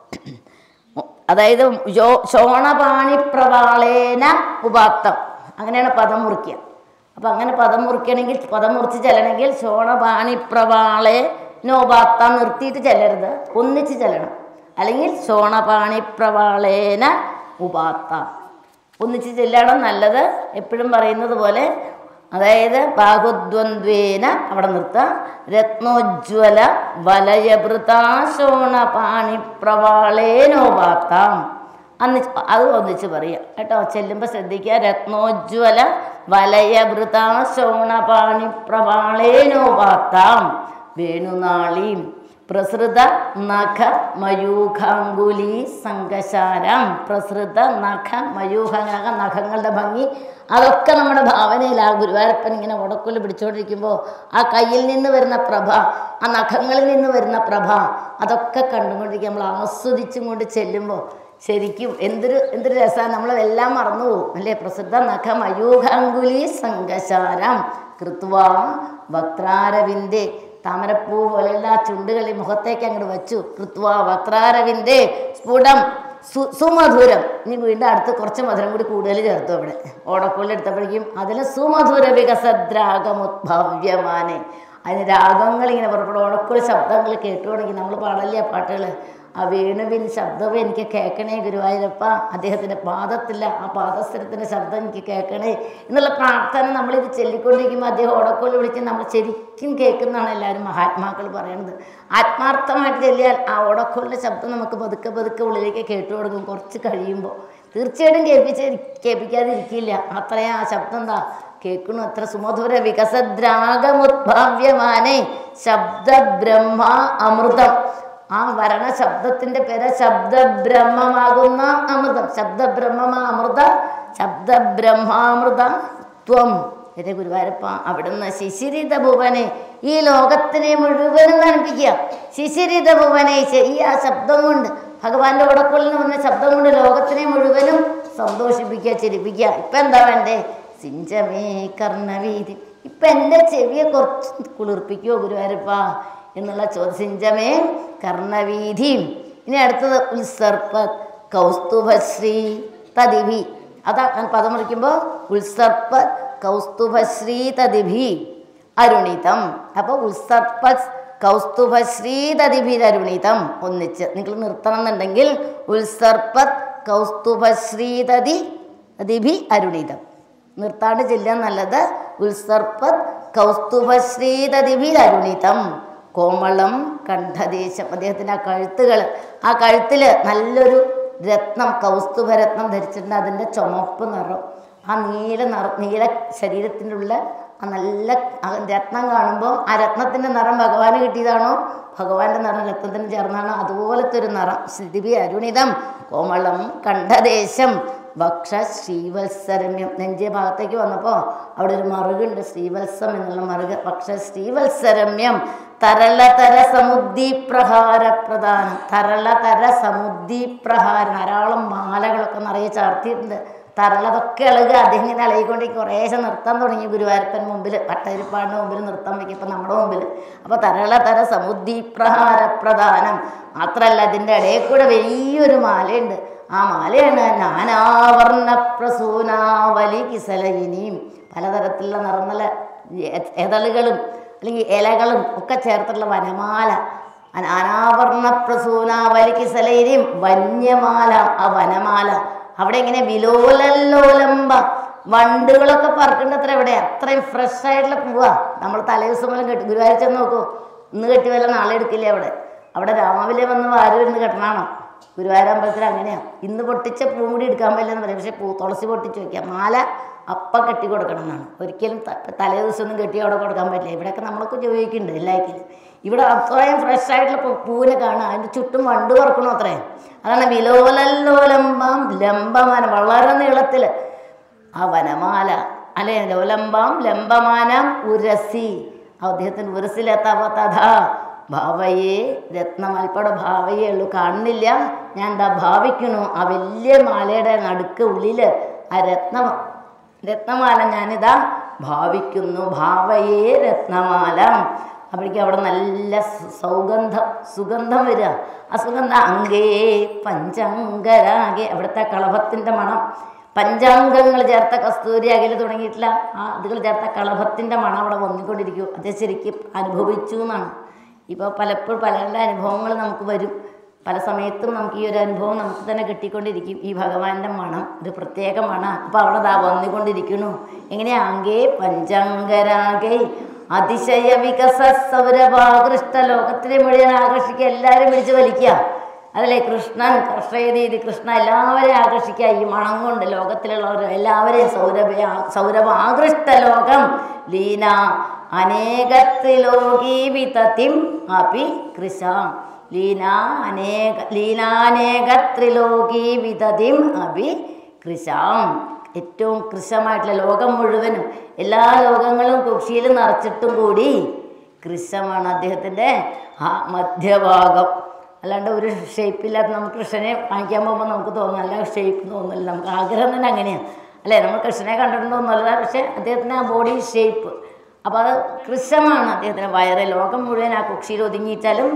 അതായത് യോ- ശോണപാണിപ്രവാളേന ഉപാത്തം അങ്ങനെയാണ് പദം മുറിക്കുക അപ്പം അങ്ങനെ പദം മുറിക്കണമെങ്കിൽ പദം മുറിച്ച് ചെല്ലണമെങ്കിൽ ശോണപാണിപ്രവാളെ നോപാത്തം നിർത്തിയിട്ട് ചെല്ലരുത് ഒന്നിച്ച് ചെല്ലണം അല്ലെങ്കിൽ ശോണപാണിപ്രവാളേന ഉപാത്തം ഒന്നിച്ച് ചെല്ലണം നല്ലത് എപ്പോഴും പറയുന്നത് പോലെ അതായത് ബാഹുദ്വന്ദ്വേന അവിടെ നിർത്താം രത്നോജ്വല വലയഭൃതാശോണപാണി പ്രവാളേനോപാത്താം അന്ന് അത് ഒന്നിച്ച് പറയാം കേട്ടോ ചെല്ലുമ്പോൾ ശ്രദ്ധിക്കുക രത്നോജ്വല വലയഭൃതാശോണപാണി പ്രവാളേനോപാത്താം വേണുനാളീം പ്രസൃത നഖ മയൂഖാങ്കുലി സംഘശാരം പ്രസൃത നഖ മയൂഖ നഖങ്ങളുടെ ഭംഗി അതൊക്കെ നമ്മുടെ ഭാവനയിൽ ആ ഗുരുവായൂരപ്പൻ ഇങ്ങനെ ഉടക്കുള്ളിൽ പിടിച്ചുകൊണ്ടിരിക്കുമ്പോൾ ആ കയ്യിൽ നിന്ന് വരുന്ന പ്രഭ ആ നഖങ്ങളിൽ നിന്ന് വരുന്ന പ്രഭ അതൊക്കെ കണ്ടുകൊണ്ടിരിക്കുക നമ്മൾ ആസ്വദിച്ചും കൊണ്ട് ചെല്ലുമ്പോൾ ശരിക്കും എന്തൊരു എന്തൊരു രസമാണ് നമ്മളെല്ലാം മറന്നു പോകും അല്ലേ പ്രസിദ്ധ നഖ മയൂഖാങ്കുലി സംഘശാരം കൃത്വ വക്രാരവിന്ദേ താമരപ്പൂ പോലെയുള്ള ആ ചുണ്ടുകളി മുഖത്തേക്ക് അങ്ങോട്ട് വച്ചു കൃത്വ വക്രാരവിന്ദേ സ്ഫുടം സു സുമധുരം ഇനി വീണ്ടും അടുത്ത് കുറച്ച് മധുരം കൂടി കൂടുതൽ ചേർത്തു അവിടെ ഓടക്കുള്ളിൽ എടുത്തപ്പോഴേക്കും അതിൽ സുമധുര വികസദ്രാഗമുദ്ഭവ്യമാനെ അതിന് രാഗങ്ങൾ ഇങ്ങനെ പുറപ്പെടും ഓടക്കുള്ള ശബ്ദങ്ങൾ കേട്ടു തുടങ്ങി നമ്മൾ പാടല്ലേ ആ പാട്ടുകൾ ആ വേണുവിൻ ശബ്ദവും എനിക്ക് കേൾക്കണേ ഗുരുവായൂരപ്പ അദ്ദേഹത്തിൻ്റെ പാദത്തില്ല ആ പാദസ്ഥലത്തിൻ്റെ ശബ്ദം എനിക്ക് കേൾക്കണേ എന്നുള്ള പ്രാർത്ഥന നമ്മളിത് ചൊല്ലിക്കൊണ്ടിരിക്കുമ്പോൾ അദ്ദേഹം ഓടക്കോല് വിളിച്ച് നമ്മൾ ശരിക്കും കേൾക്കുന്നതാണ് എല്ലാവരും മഹാത്മാക്കൾ പറയുന്നത് ആത്മാർത്ഥമായിട്ട് ചെല്ലിയാൽ ആ ഓടക്കോലിൻ്റെ ശബ്ദം നമുക്ക് പതുക്കെ പതുക്കെ ഉള്ളിലേക്ക് കേട്ടു തുടങ്ങും കുറച്ച് കഴിയുമ്പോൾ തീർച്ചയായിട്ടും കേൾപ്പിച്ച് കേൾപ്പിക്കാതിരിക്കില്ല അത്രയും ആ ശബ്ദം എന്താ കേൾക്കണു അത്ര സുമധുര വികസദ്രാഗമുദ്ഭാവ്യമാനെ ശബ്ദ ബ്രഹ്മ അമൃതം ആ വരണ ശബ്ദത്തിന്റെ പേര് ശബ്ദബ്രഹ്മമാകുന്ന അമൃതം ശബ്ദബ്രഹ്മമ അമൃത ശബ്ദബ്രഹ്മാമൃത ത്വം എന്റെ ഗുരുവായൂരപ്പ അവിടുന്ന് ശിശിരിത ഭുവനെ ഈ ലോകത്തിനെ മുഴുവനും നനപ്പിക്കുക ശിശിരിത ഭുവനെ ഈ ആ ശബ്ദം കൊണ്ട് ഭഗവാന്റെ ഉടക്കുള്ളിൽ നിന്ന് വന്ന ശബ്ദം കൊണ്ട് ലോകത്തിനെ മുഴുവനും സന്തോഷിപ്പിക്കുക ചിരിപ്പിക്കുക ഇപ്പൊ എന്താ വേണ്ടേ സിഞ്ചമേ കർണവീതി ഇപ്പൊ എൻ്റെ ചെവിയെ കുറച്ച് കുളിർപ്പിക്കുമോ ഗുരുവായൂരപ്പ എന്നുള്ള ചോദ്യം സിഞ്ചമേ കർണവീതിയും ഇനി അടുത്തത് ഉത്സർപ്പ കൗസ്തുഭശ്രീ തദിഭി അതാ ഞാൻ പദം മുറിക്കുമ്പോൾ ഉത്സർപ്പ കൗസ്തുഭശ്രീ തദിഭി അരുണിതം അപ്പോൾ ഉത്സർപ്പ കൗസ്തുഭശ്രീ തദിഭി അരുണിതം ഒന്നിച്ച് നിങ്ങൾ നിർത്തണം എന്നുണ്ടെങ്കിൽ ഉത്സർപ്പ കൗസ്തുഭശ്രീ തതി അതിഭി അരുണിതം നിർത്താണ്ട് ചെല്ലാൻ നല്ലത് ഉത്സർപ്പത് കൗസ്തുഭശ്രീതതിഭി അരുണിതം കോമളം കണ്ഠദേശം അദ്ദേഹത്തിൻ്റെ ആ കഴുത്തുകൾ ആ കഴുത്തിൽ നല്ലൊരു രത്നം കൗസ്തുഭരത്നം ധരിച്ചിട്ടുണ്ട് അതിൻ്റെ ചുമപ്പ് നിറം ആ നീല നിറ നീല ശരീരത്തിൻ്റെ ഉള്ള ആ നല്ല ആ രത്നം കാണുമ്പോൾ ആ രത്നത്തിൻ്റെ നിറം ഭഗവാന് കിട്ടിയതാണോ ഭഗവാന്റെ നിറം രത്നത്തിന് ചേർന്നാണോ അതുപോലത്തെ ഒരു നിറം സ്ഥിതി അരുണിതം കോമളം കണ്ഠദേശം ഭക്ഷ ശ്രീവത്സരമ്യം നെഞ്ചിയ ഭാഗത്തേക്ക് വന്നപ്പോൾ അവിടെ ഒരു മറുകുണ്ട് ശ്രീവത്സം എന്നുള്ള മറുക ഭക്ഷ ശ്രീവത്സരമ്യം തരളതര സമുദ്ദീപ്രഹാര പ്രധാനം തരളതര സമുദ്ദീപ്രഹാരം ധാരാളം മാലകളൊക്കെ നിറയെ ചാർത്തിയിട്ടുണ്ട് തരളതൊക്കെ ഇളകുക അദ്ദേഹം ഇങ്ങനെ ഇളകിക്കൊണ്ട് കുറേശ്ശെ നിർത്താൻ തുടങ്ങി ഗുരുവായൂരപ്പൻ മുമ്പിൽ പട്ടരിപ്പാടിൻ്റെ മുമ്പിൽ നിർത്താൻ വയ്ക്കും നമ്മുടെ മുമ്പിൽ അപ്പോൾ തരളതര സമുദ്ദീപ്രഹാര പ്രധാനം മാത്രമല്ല അതിൻ്റെ ഇടയിൽ കൂടെ വലിയൊരു മാലയുണ്ട് ആ മാലയാണ് നാനാവർണ്ണ പ്രസൂനാവലി കിസലയിനിയും പലതരത്തിലുള്ള നിറന്നല എതളുകളും അല്ലെങ്കിൽ ഇലകളും ഒക്കെ ചേർത്തുള്ള വനമാല നാനാവർണ്ണ പ്രസൂനാവലി കിസലയിനിയും വന്യമാല ആ വനമാല അവിടെ ഇങ്ങനെ വിലോലല്ലോലംബ വണ്ടുകളൊക്കെ പറക്കേണ്ട അത്ര എവിടെ അത്രയും ഫ്രഷ് ആയിട്ടുള്ള പൂവാ നമ്മൾ തലേദിവസം മൂലം കെട്ടി ഗുരുവായൂർ ചെന്ന് നോക്കൂ ഇന്ന് കെട്ടി വല്ല നാളെ എടുക്കില്ലേ അവിടെ അവിടെ രാവിലെ വന്ന് വാരി വരുന്ന കെട്ടണാണോ ഗുരുവായൂരമ്പലത്തിൽ അങ്ങനെയാണ് ഇന്ന് പൊട്ടിച്ച പൂവും കൂടി എടുക്കാൻ പറ്റില്ലെന്ന് പറയും പക്ഷേ പൂ തുളസി പൊട്ടിച്ച് വയ്ക്കാം മാല അപ്പം കെട്ടി കൊടുക്കണം എന്നാണ് ഒരിക്കലും ത- തലേ ദിവസം ഒന്നും കെട്ടി അവിടെ കൊടുക്കാൻ പറ്റില്ല ഇവിടെയൊക്കെ നമ്മളൊക്കെ ഉപയോഗിക്കുന്നുണ്ട് എല്ലായ്ക്കും ഇവിടെ അത്രയും ഫ്രഷ് ആയിട്ടുള്ള പൂ- പൂവിനെ കാണുക അതിൻ്റെ ചുറ്റും വണ്ട് പറക്കണു അത്രയും അതാണ് വിലോലല്ലോലംബം ലംബമാനം വളരെ നീളത്തിൽ ആ വനമാല അല്ലെ ലോലംബം ലംബമാനം ഉരസി അദ്ദേഹത്തിന് ഉരസിലെത്താവ തഥാ ഭാവയെ രത്നമൽപ്പടെ ഭാവയേ ഉള്ളൂ കാണുന്നില്ല ഞാൻ എന്താ ഭാവിക്കണു ആ വലിയ മാലയുടെ നടുക്ക് ഉള്ളില് ആ രത്ന രത്നമാല ഞാനിതാ ഭാവിക്കുന്നു ഭാവയേ രത്നമാല അപ്പോഴേക്കും അവിടെ നല്ല സു- സൗഗന്ധം സുഗന്ധം വരിക ആ സുഗന്ധം അങ്കേ പഞ്ചങ്കരാകെ അവിടുത്തെ കളഭത്തിൻ്റെ മണം പഞ്ചാംഗങ്ങൾ ചേർത്ത കസ്തൂരി അകല് തുടങ്ങിയിട്ടില്ല ആ അതുകൾ ചേർത്ത കളഭത്തിൻ്റെ മണം അവിടെ വന്നുകൊണ്ടിരിക്കും അത് ശരിക്കും അനുഭവിച്ചു എന്നാണ് ഇപ്പോൾ പലപ്പോഴും പലരുടെ അനുഭവങ്ങൾ നമുക്ക് വരും പല സമയത്തും നമുക്ക് ഈ ഒരു അനുഭവം നമുക്ക് തന്നെ കിട്ടിക്കൊണ്ടിരിക്കും ഈ ഭഗവാന്റെ മണം ഒരു പ്രത്യേക മണം അപ്പോൾ അവിടെ ദാ വന്നുകൊണ്ടിരിക്കണു എങ്ങനെയാ അങ്കേ പഞ്ചാംഗരാകെ അതിശയ വികസ സൗരഭാകൃഷ്ട ലോകത്തിനെ മുഴുവൻ ആകർഷിക്കുക എല്ലാവരും പിടിച്ച് വലിക്കുക അതല്ലേ കൃഷ്ണൻ കർഷകരീതി കൃഷ്ണ എല്ലാവരെയും ആകർഷിക്കുക ഈ മണം കൊണ്ട് ലോകത്തിലുള്ളവർ എല്ലാവരെയും സൗരഭ സൗരഭ ആകൃഷ്ട ലോകം ലീന അനേകത്രിലോകീവിതതിം അപി കൃശാം ലീനാ അനേക ലീലാനേകത്രിലോകീവിതതിം അപി കൃശാം ഏറ്റവും കൃശമായിട്ടുള്ള ലോകം മുഴുവനും എല്ലാ ലോകങ്ങളും കുക്ഷിയിൽ നിറച്ചിട്ടും കൂടി കൃശമാണ് അദ്ദേഹത്തിൻ്റെ ആ മധ്യഭാഗം അല്ലാണ്ട് ഒരു ഷേപ്പില്ലാത്ത നമുക്ക് കൃഷ്ണനെ വാങ്ങിക്കാൻ പോകുമ്പോൾ നമുക്ക് തോന്നും നല്ല ഷേപ്പ് തോന്നില്ല നമുക്ക് ആഗ്രഹം തന്നെ അങ്ങനെയാണ് അല്ലേ നമ്മൾ കൃഷ്ണനെ കണ്ടിട്ടുണ്ടോന്നല്ല പക്ഷേ അദ്ദേഹത്തിൻ്റെ ആ ബോഡി ഷേപ്പ് അപ്പോൾ അത് കൃശമാണ് അദ്ദേഹത്തിൻ്റെ വയറ് ലോകം മുഴുവൻ ആ കുക്ഷിയിൽ ഒതുങ്ങിയിട്ടാലും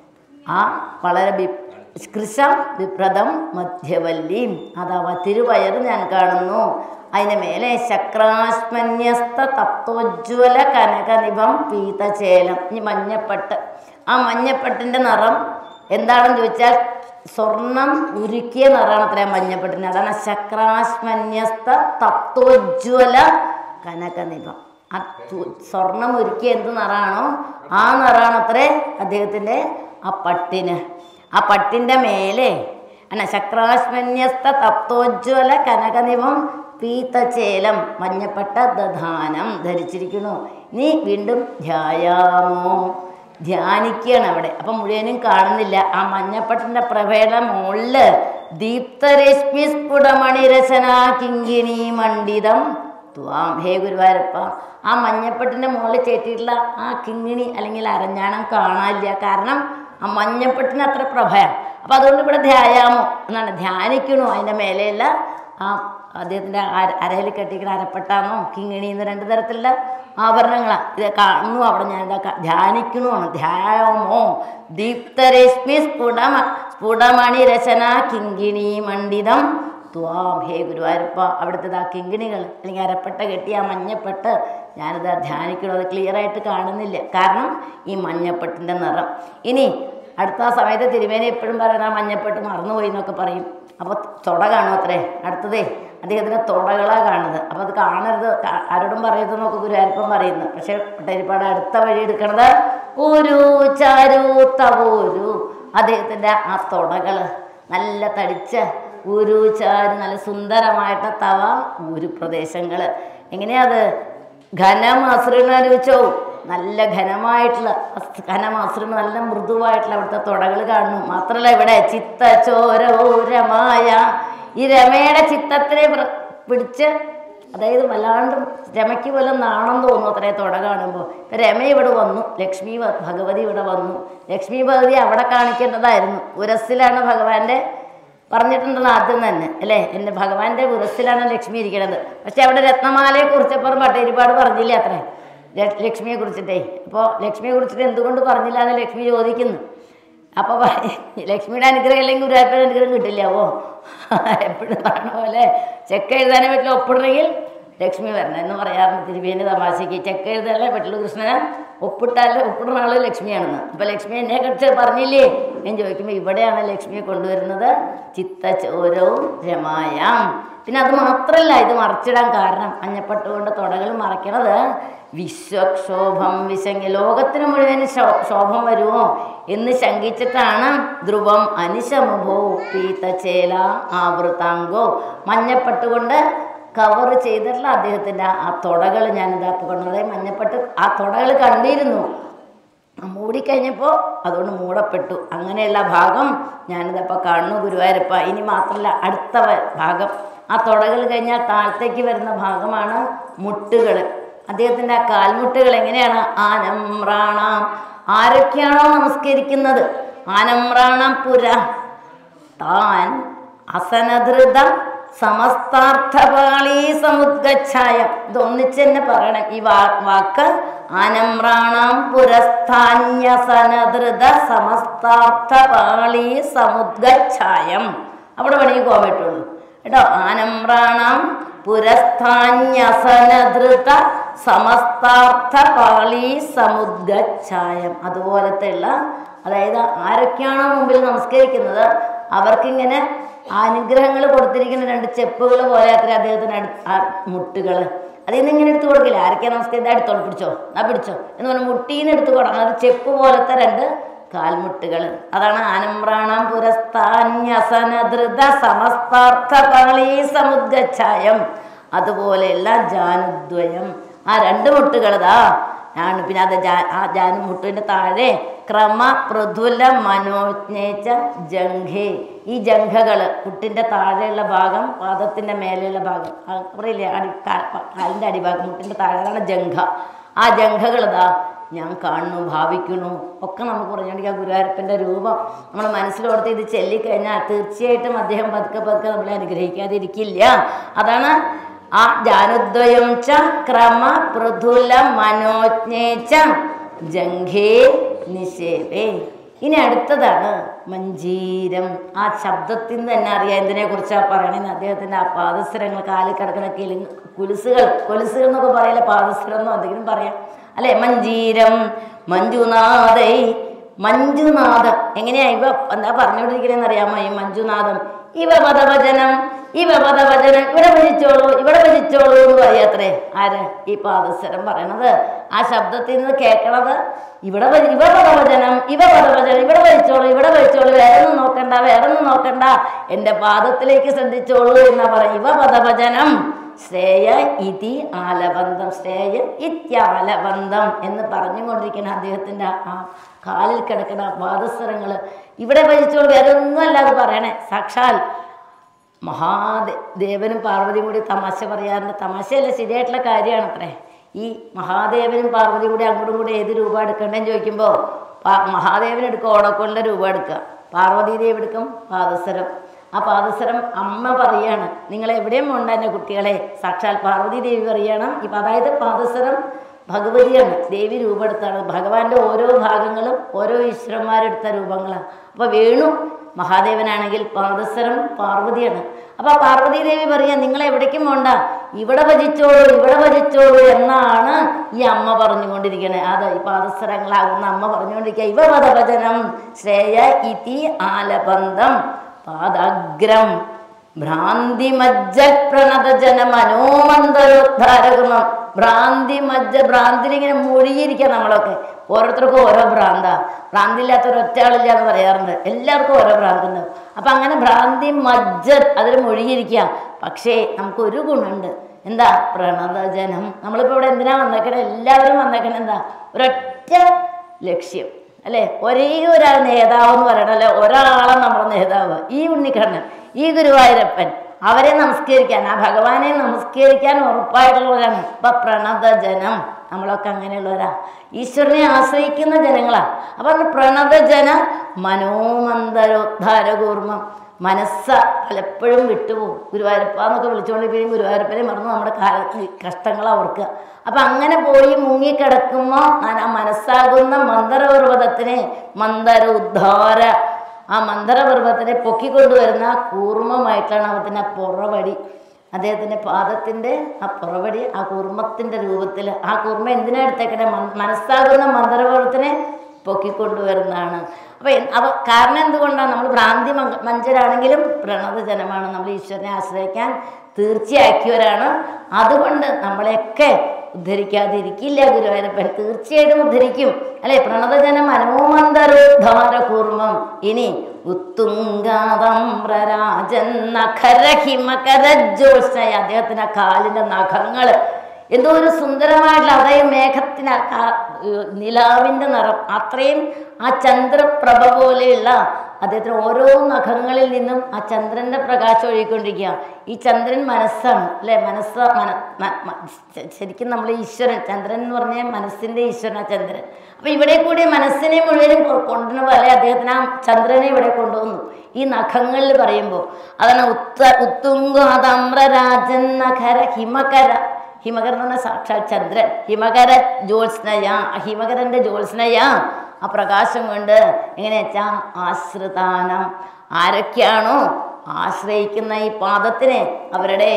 ആ വളരെ ബി കൃശം വിപ്രദം മധ്യവല്ലിയും അഥവാ തിരുവയറ് ഞാൻ കാണുന്നു അതിന് മേലെ ശക്രാസ്മന്യസ്ത തപ്തോജ്വല കനകനിഭം പീതചേലം ഇനി മഞ്ഞപ്പട്ട് ആ മഞ്ഞപ്പട്ടിൻ്റെ നിറം എന്താണെന്ന് ചോദിച്ചാൽ സ്വർണം ഉരുക്കിയ നിറമാണ് അത്രയും മഞ്ഞപ്പട്ടിന് അതാണ് ശക്രാസ്മന്യസ്ത തപ്തോജ്വല കനകനിഭം ആ തു- സ്വർണം ഉരുക്കിയ എന്ത് നിറാണോ ആ നിറാണ് അത്രേ അദ്ദേഹത്തിൻ്റെ ആ പട്ടിന് ആ പട്ടിൻ്റെ മേലെ അല്ല ശക്രാസ്മന്യസ്ത തപ്തോജ്വല കനകനിഭം പീതചേലം മഞ്ഞപ്പെട്ട ദധാനം ധരിച്ചിരിക്കുന്നു നീ വീണ്ടും ധ്യായാമോ ധ്യാനിക്കുകയാണ് അവിടെ അപ്പം മുഴുവനും കാണുന്നില്ല ആ മഞ്ഞപ്പട്ടിൻ്റെ പ്രഭയുടെ മുകളില് ദീപ്തരശ്മി സ്ഫുടമണിരചന കിങ്കിണി മണ്ഡിതം ത്വാം ഹേ ഗുരുവായൂരപ്പ ആ മഞ്ഞപ്പട്ടിൻ്റെ മുകളിൽ ചേറ്റിയിട്ടുള്ള ആ കിങ്ങിണി അല്ലെങ്കിൽ അരഞ്ഞാണം കാണാനില്ല കാരണം ആ മഞ്ഞപ്പട്ടിന് അത്ര പ്രഭയാണ് അപ്പം അതുകൊണ്ട് ഇവിടെ ധ്യായാമോ എന്നാണ് ധ്യാനിക്കണു അതിൻ്റെ മേലെയുള്ള ആ അദ്ദേഹത്തിൻ്റെ അരയിൽ കെട്ടിക്കുന്ന അരപ്പെട്ടാന്നോ കിങ്ങിണി എന്ന് രണ്ട് തരത്തിലുള്ള ആഭരണങ്ങളാണ് ഇത് കാണുന്നു അവിടെ ഞാൻ ഇതാ ക- ധ്യാനിക്കണുമാണ് ധ്യായമോ ദീപ്തരശ്മി സ്ഫുടമ സ്ഫുടമണി രചന കിങ്കിണി മണ്ഡിതം ത്വാം ഹേ ഗുരുവായൂരപ്പ അവിടുത്തെ ആ കിങ്കിണികൾ അല്ലെങ്കിൽ അരപ്പെട്ട കെട്ടി ആ മഞ്ഞപ്പെട്ട് ഞാനിത് ധ്യാനിക്കണം അത് ക്ലിയർ ആയിട്ട് കാണുന്നില്ല കാരണം ഈ മഞ്ഞപ്പെട്ടിൻ്റെ നിറം ഇനി അടുത്ത ആ സമയത്ത് തിരുമേനി എപ്പോഴും പറയുന്ന ആ മഞ്ഞപ്പെട്ട് മറന്നുപോയി എന്നൊക്കെ പറയും അപ്പോൾ തുട കാണും അത്രേ അടുത്തതേ അദ്ദേഹത്തിൻ്റെ തുടകളാണ് കാണുന്നത് അപ്പോൾ അത് കാണരുത് കാ- ആരോടും പറയരുത് എന്നൊക്കെ ഗുരുവായൂരപ്പൻ പറയുന്നു പക്ഷേ ഒട്ടരിപ്പാട് അടുത്ത വഴി എടുക്കണത് ഒരു ചാരു തവോരു അദ്ദേഹത്തിൻ്റെ ആ തുടകൾ നല്ല തടിച്ച ഒരു ചാരു നല്ല സുന്ദരമായിട്ട് തവ ഒരു പ്രദേശങ്ങൾ എങ്ങനെയാത് ഘനം അസൃണരുച്ചോ നല്ല ഘനമായിട്ടുള്ള അസ്- ഘനം അസൃണ നല്ല മൃദുവായിട്ടുള്ള അവിടുത്തെ തുടകൾ കാണുന്നു മാത്രമല്ല ഇവിടെ ചിത്തചോരമായ ഈ രമയുടെ ചിത്തത്തിനെ പ്ര- പിടിച്ച് അതായത് വല്ലാണ്ട് രമയ്ക്ക് പോലെ നാണം തോന്നും അത്രേ തുട കാണുമ്പോൾ രമ ഇവിടെ വന്നു ലക്ഷ്മി ഭ- ഭഗവതി ഇവിടെ വന്നു ലക്ഷ്മി ഭഗവതി അവിടെ കാണിക്കേണ്ടതായിരുന്നു ഉരസ്സിലാണ് ഭഗവാന്റെ പറഞ്ഞിട്ടുണ്ടല്ലോ ആദ്യം തന്നെ അല്ലേ എൻ്റെ ഭഗവാന്റെ ഉരസ്സിലാണ് ലക്ഷ്മി ഇരിക്കുന്നത് പക്ഷെ അവിടെ രത്നമാലയെ കുറിച്ചപ്പോൾ പട്ടേരിപ്പാട് പറഞ്ഞില്ല അത്രേ ല- ലക്ഷ്മിയെ കുറിച്ചിട്ടേ അപ്പോൾ ലക്ഷ്മിയെ കുറിച്ചിട്ട് എന്തുകൊണ്ട് പറഞ്ഞില്ല എന്ന് ലക്ഷ്മി ചോദിക്കുന്നു അപ്പോൾ ലക്ഷ്മിയുടെ അനുഗ്രഹം അല്ലെങ്കിൽ ഗുരുവായൂരപ്പൻ്റെ അനുഗ്രഹം കിട്ടില്ലാവോ എപ്പോഴും പറഞ്ഞ പോലെ ചെക്ക് എഴുതാനേ പറ്റില്ല ഒപ്പിടണമെങ്കിൽ ലക്ഷ്മി വരണം എന്ന് പറയാറുണ്ട് തിരുവേന് തമാശയ്ക്ക് ചെക്ക് എഴുതാനേ പറ്റുള്ളൂ കൃഷ്ണന് ഒപ്പിട്ടാലേ ഒപ്പിടുന്ന ആള് ലക്ഷ്മിയാണെന്ന് അപ്പോൾ ലക്ഷ്മി എന്നെ കുറിച്ച് പറഞ്ഞില്ലേ എന്ന് ചോദിക്കുമ്പോൾ ഇവിടെയാണ് ലക്ഷ്മിയെ കൊണ്ടുവരുന്നത് ചിത്തചോരവും രമായാം പിന്നെ അത് മാത്രമല്ല ഇത് മറച്ചിടാൻ കാരണം മഞ്ഞപ്പട്ട് കൊണ്ട് തുടകൾ മറയ്ക്കണത് വിശ്വക്ഷോഭം വിശങ്ങി ലോകത്തിന് മുഴുവൻ ശോ- ശോഭം വരുമോ എന്ന് ശങ്കിച്ചിട്ടാണ് ധ്രുവം അനിശമുഭോ പീതചേല ആവൃതാംഗോ മഞ്ഞപ്പട്ട് കൊണ്ട് കവർ ചെയ്തിട്ടുള്ള അദ്ദേഹത്തിൻ്റെ ആ തുടകൾ ഞാൻ ഇതാക്കിക്കൊണ്ടത് മഞ്ഞപ്പട്ട് ആ തുടകൾ കണ്ടിരുന്നു ആ മൂടിക്കഴിഞ്ഞപ്പോൾ അതുകൊണ്ട് മൂടപ്പെട്ടു അങ്ങനെയുള്ള ഭാഗം ഞാനിതപ്പോൾ കാണുന്നു ഗുരുവായൂരപ്പ ഇനി മാത്രമല്ല അടുത്ത വ- ഭാഗം ആ തുടകൾ കഴിഞ്ഞാൽ താഴത്തേക്ക് വരുന്ന ഭാഗമാണ് മുട്ടുകൾ അദ്ദേഹത്തിൻ്റെ ആ കാൽമുട്ടുകൾ എങ്ങനെയാണ് ആനമ്രാണാം ആരൊക്കെയാണോ നമസ്കരിക്കുന്നത് ആനമ്രാണം പുര താൻ അസനധൃത സമസ്താർത്ഥപാളീ സമുദ്ഗച്ഛായം ഇതൊന്നിച്ച് തന്നെ പറയണം ഈ വാ വാക്ക് ആനമ്രാണം പുരസ്ഥാന്യസനധൃത സമസ്താർത്ഥപാളീ സമുദ്ഗച്ഛായം അവിടെ വേണമെങ്കിൽ കോമിട്ടുള്ളൂ കേട്ടോ ആനമ്രാണം പുരസ്ഥാന്യസനധൃത സമസ്താർത്ഥപാളീ സമുദ്ഗച്ഛായം അതുപോലത്തെയുള്ള അതായത് ആരൊക്കെയാണോ മുമ്പിൽ നമസ്കരിക്കുന്നത് അവർക്കിങ്ങനെ അനുഗ്രഹങ്ങൾ കൊടുത്തിരിക്കുന്ന രണ്ട് ചെപ്പുകൾ പോലെ അത്ര അദ്ദേഹത്തിന് അടു ആ മുട്ടുകൾ അതിൽ നിന്ന് ഇങ്ങനെ എടുത്ത് കൊടുക്കില്ല ആരൊക്കെയാ നമസ്കരിച്ചാൽ എടുത്തോളം പിടിച്ചോ ആ പിടിച്ചോ എന്ന് പറഞ്ഞാൽ മുട്ടീന്ന് എടുത്ത് കൊടുക്കണം അത് ചെപ്പ് പോലത്തെ രണ്ട് കാൽമുട്ടുകൾ അതാണ് ആനമ്രാണം പുരസ്ഥാന്യസനധൃത സമസ്താർത്ഥപാളീ സമുദ്ഗച്ഛായം അതുപോലെയുള്ള ജാനുദ്വയം ആ രണ്ട് മുട്ടുകളതാ ഞാൻ പിന്നെ അത് ജാ ആ ജാനും മുട്ടിൻ്റെ താഴെ ക്രമ പൃഥുല മനോജ്ഞേച്ച ജംഘേ ഈ ജംഘകൾ മുട്ടിൻ്റെ താഴെയുള്ള ഭാഗം പാദത്തിൻ്റെ മേലെയുള്ള ഭാഗം ആ പറയില്ലേ അടി കാ- കാലിൻ്റെ അടിഭാഗം മുട്ടിൻ്റെ താഴെയാണ് ജംഘ ആ ജംഘകൾ ഇതാ ഞാൻ കാണുന്നു ഭാവിക്കുന്നു ഒക്കെ നമുക്ക് പറഞ്ഞുകൊണ്ടിരിക്കുക ഗുരുവായൂരപ്പൻ്റെ രൂപം നമ്മൾ മനസ്സിലോർത്ത് ഇത് ചൊല്ലിക്കഴിഞ്ഞാൽ തീർച്ചയായിട്ടും അദ്ദേഹം പതുക്കെ പതുക്കെ നമ്മളെ അനുഗ്രഹിക്കാതിരിക്കില്ല അതാണ് ആ ജാനുദ്വയം ച ക്രമ പൃഥുല മനോജ്ഞേച്ച ജംഘേ നിഷേവേ ഇനി അടുത്തതാണ് മഞ്ജീരം ആ ശബ്ദത്തിൽ നിന്ന് തന്നെ അറിയാം എന്തിനെ കുറിച്ചാണ് പറയണത് അദ്ദേഹത്തിൻ്റെ ആ പാദസരങ്ങൾ കാലിൽ കിടക്കുന്ന കിളിങ് കുലുസുകൾ കൊലുസുകൾ എന്നൊക്കെ പറയില്ല പാദസരം എന്നോ എന്തെങ്കിലും പറയാം അല്ലെ മഞ്ജീരം മഞ്ജുനാഥൈ മഞ്ജുനാഥം എങ്ങനെയാ ഇവ എന്താ പറഞ്ഞുകൊണ്ടിരിക്കണേന്ന് അറിയാമോ ഈ മഞ്ജുനാഥം ഇവ പദവചനം ഇവ പദവചനം ഇവിടെ ഭജിച്ചോളൂ ഇവിടെ ഭജിച്ചോളൂ എന്ന് പറയാത്രേ ആര് ഈ പാദസരം പറയണത് ആ ശബ്ദത്തിൽ നിന്ന് കേൾക്കണത് ഇവിടെ ഭജി- ഇവ പദവചനം ഇവ പദവചനം ഇവിടെ ഭജിച്ചോളൂ ഇവിടെ ഭജിച്ചോളൂ വേറെ ഒന്നും നോക്കണ്ട വേറെ ഒന്നും നോക്കണ്ട എൻ്റെ പാദത്തിലേക്ക് ശ്രദ്ധിച്ചോളൂ എന്നാ പറയും ഇവ പദവചനം ശ്രേയ ഇതി ആലബന്ധം ശ്രേയ ഇത്യാലബന്ധം എന്ന് പറഞ്ഞുകൊണ്ടിരിക്കുന്ന അദ്ദേഹത്തിൻ്റെ ആ കാലിൽ കിടക്കുന്ന പാദസ്വരങ്ങൾ ഇവിടെ ഭജിച്ചോളൂ വേറെ ഒന്നും അല്ലാതെ പറയണേ സാക്ഷാൽ മഹാദേ ദേവനും പാർവതിയും കൂടി തമാശ പറയാറുണ്ട് തമാശയല്ല ശരിയായിട്ടുള്ള കാര്യമാണ് അത്രേ ഈ മഹാദേവനും പാർവതിയും കൂടി അങ്ങോട്ടും കൂടി ഏത് രൂപ എടുക്കണ്ടെന്ന് ചോദിക്കുമ്പോൾ പാ- മഹാദേവൻ എടുക്കും ഓടക്കോളിൻ്റെ രൂപ എടുക്കുക പാർവതി ദേവി എടുക്കും പാദസരം ആ പാദസരം അമ്മ പറയാണ് നിങ്ങൾ എവിടെയും ഉണ്ട് എൻ്റെ കുട്ടികളെ സാക്ഷാൽ പാർവതി ദേവി പറയാണ് ഇപ്പം അതായത് പാദസരം ഭഗവതിയാണ് ദേവി രൂപമെടുത്താണ് ഭഗവാന്റെ ഓരോ ഭാഗങ്ങളും ഓരോ ഈശ്വരന്മാരെടുത്ത രൂപങ്ങളാണ് അപ്പോൾ വേണു മഹാദേവനാണെങ്കിൽ പാദസരം പാർവതിയാണ് അപ്പോൾ പാർവതി ദേവി പറയാ നിങ്ങൾ എവിടേക്കും പോണ്ട ഇവിടെ ഭജിച്ചോളൂ ഇവിടെ ഭജിച്ചോളൂ എന്നാണ് ഈ അമ്മ പറഞ്ഞുകൊണ്ടിരിക്കണേ അത് ഈ പാദസരങ്ങളാകുന്ന അമ്മ പറഞ്ഞുകൊണ്ടിരിക്കുക ഇവ പദഭജനം ശ്രേയ ഇതി ആലബന്ധം പാദാഗ്രം ഭ്രാന്തി മജ്ജ പ്രണത ജന മനോമന്ദരോദ്ധാരകമം ഭ്രാന്തി മജ്ജ ഭ്രാന്തിൽ ഇങ്ങനെ മുഴുകിയിരിക്കുക നമ്മളൊക്കെ ഓരോരുത്തർക്കും ഓരോ ഭ്രാന്താ ഭ്രാന്തില്ലാത്ത ഒരൊറ്റ ആളില്ല എന്ന് പറയാറുണ്ട് എല്ലാവർക്കും ഓരോ ഭ്രാന്തുണ്ട് അപ്പം അങ്ങനെ ഭ്രാന്തി മജ്ജ അതിൽ മുഴുകിയിരിക്കുക പക്ഷേ നമുക്ക് ഒരു ഗുണമുണ്ട് എന്താ പ്രണതജനം നമ്മളിപ്പോൾ ഇവിടെ എന്തിനാ വന്നേക്കണേ എല്ലാവരും വന്നേക്കണേ എന്താ ഒരൊറ്റ ലക്ഷ്യം അല്ലേ ഒരേ ഒരാൾ നേതാവ് എന്ന് പറയണല്ലേ ഒരാളെ നമ്മുടെ നേതാവ് ഈ ഉണ്ണിക്കണ്ണൻ ഈ ഗുരുവായൂരപ്പൻ അവരെ നമസ്കരിക്കാൻ ആ ഭഗവാനെ നമസ്കരിക്കാൻ ഉറപ്പായിട്ടുള്ളവരാണ് ഇപ്പം പ്രണതജനം നമ്മളൊക്കെ അങ്ങനെയുള്ളവരാ ഈശ്വരനെ ആശ്രയിക്കുന്ന ജനങ്ങളാ അപ്പം പ്രണതജന മനോമന്ദരോദ്ധാരകൂർമ്മം മനസ്സ പലപ്പോഴും വിട്ടുപോകും ഗുരുവായൂരപ്പ എന്നൊക്കെ വിളിച്ചുകൊണ്ടിരിക്കുകയും ഗുരുവായൂരപ്പനെ മറന്നു നമ്മുടെ കാലത്ത് കഷ്ടങ്ങൾ ഓർക്കുക അപ്പം അങ്ങനെ പോയി മുങ്ങിക്കിടക്കുമ്പോൾ ആ മനസ്സാകുന്ന മന്ദരപർവ്വതത്തിനെ മന്ദര ഉദ്ധാര ആ മന്ദരപർവ്വതത്തിനെ പൊക്കിക്കൊണ്ടുവരുന്ന കൂർമ്മമായിട്ടാണ് അവത്തിന് ആ പുറവടി അദ്ദേഹത്തിൻ്റെ പാദത്തിൻ്റെ ആ പുറവടി ആ കൂർമ്മത്തിൻ്റെ രൂപത്തിൽ ആ കൂർമ്മ എന്തിനാ എടുത്തേക്കണേ മൻ- മനസ്സാകുന്ന മന്ദരപർവ്വതത്തിനെ പൊക്കിക്കൊണ്ടുവരുന്നതാണ് അപ്പോൾ അവ കാരണം എന്തുകൊണ്ടാണ് നമ്മൾ ഭ്രാന്തി മങ്ക- മഞ്ചരാണെങ്കിലും പ്രണതജനമാണ് നമ്മൾ ഈശ്വരനെ ആശ്രയിക്കാൻ തീർച്ചയാക്കിയവരാണ് അതുകൊണ്ട് നമ്മളെയൊക്കെ ഉദ്ധരിക്കാതിരിക്കില്ല ഗുരുവായൂരപ്പൻ തീർച്ചയായിട്ടും ഉദ്ധരിക്കും അല്ലെ പ്രണതജന മനോമന്ദരോദ്ധാര കൂർമ്മം ഇനി ഉത്തുംഗാതമ്രരാജൻ നഖരഹിമകരജോത്സയ അദ്ദേഹത്തിൻ്റെ ആ കാലിൻ്റെ നഖങ്ങൾ എന്തോ ഒരു സുന്ദരമായിട്ടുള്ള അതേ മേഘത്തിന് ആ കാ- ഏർ നിലാവിൻ്റെ നിറം അത്രയും ആ ചന്ദ്രപ്രഭ പോലെയുള്ള അദ്ദേഹത്തിന് ഓരോ നഖങ്ങളിൽ നിന്നും ആ ചന്ദ്രൻ്റെ പ്രകാശം ഒഴുകിക്കൊണ്ടിരിക്കുക ഈ ചന്ദ്രൻ മനസ്സാണ് അല്ലേ മനസ്സ് മന മ- മ- ശ- ശരിക്കും നമ്മൾ ഈശ്വരൻ ചന്ദ്രൻ എന്ന് പറഞ്ഞാൽ മനസ്സിൻ്റെ ഈശ്വരൻ ആ ചന്ദ്രൻ അപ്പോൾ ഇവിടെ കൂടി മനസ്സിനെ മുഴുവനും കൊ- കൊണ്ടുവന്ന പോലെ അദ്ദേഹത്തിന് ആ ചന്ദ്രനെ ഇവിടെ കൊണ്ടുവന്നു ഈ നഖങ്ങളിൽ പറയുമ്പോൾ അതാണ് ഉത്ത ഉത്തുംഗാതമ്രരാജൻ നഖര ഹിമകര ഹിമകരൻ എന്ന് പറഞ്ഞാൽ സാക്ഷാത് ചന്ദ്രൻ ഹിമകര ജ്യോത്സ്നയ ആ ഹിമകരൻ്റെ ജ്യോത്സ്നയ ആ പ്രകാശം കൊണ്ട് എങ്ങനെ വെച്ചാൽ ആശ്രിതാനം ആരൊക്കെയാണോ ആശ്രയിക്കുന്ന ഈ പാദത്തിനെ അവരുടെ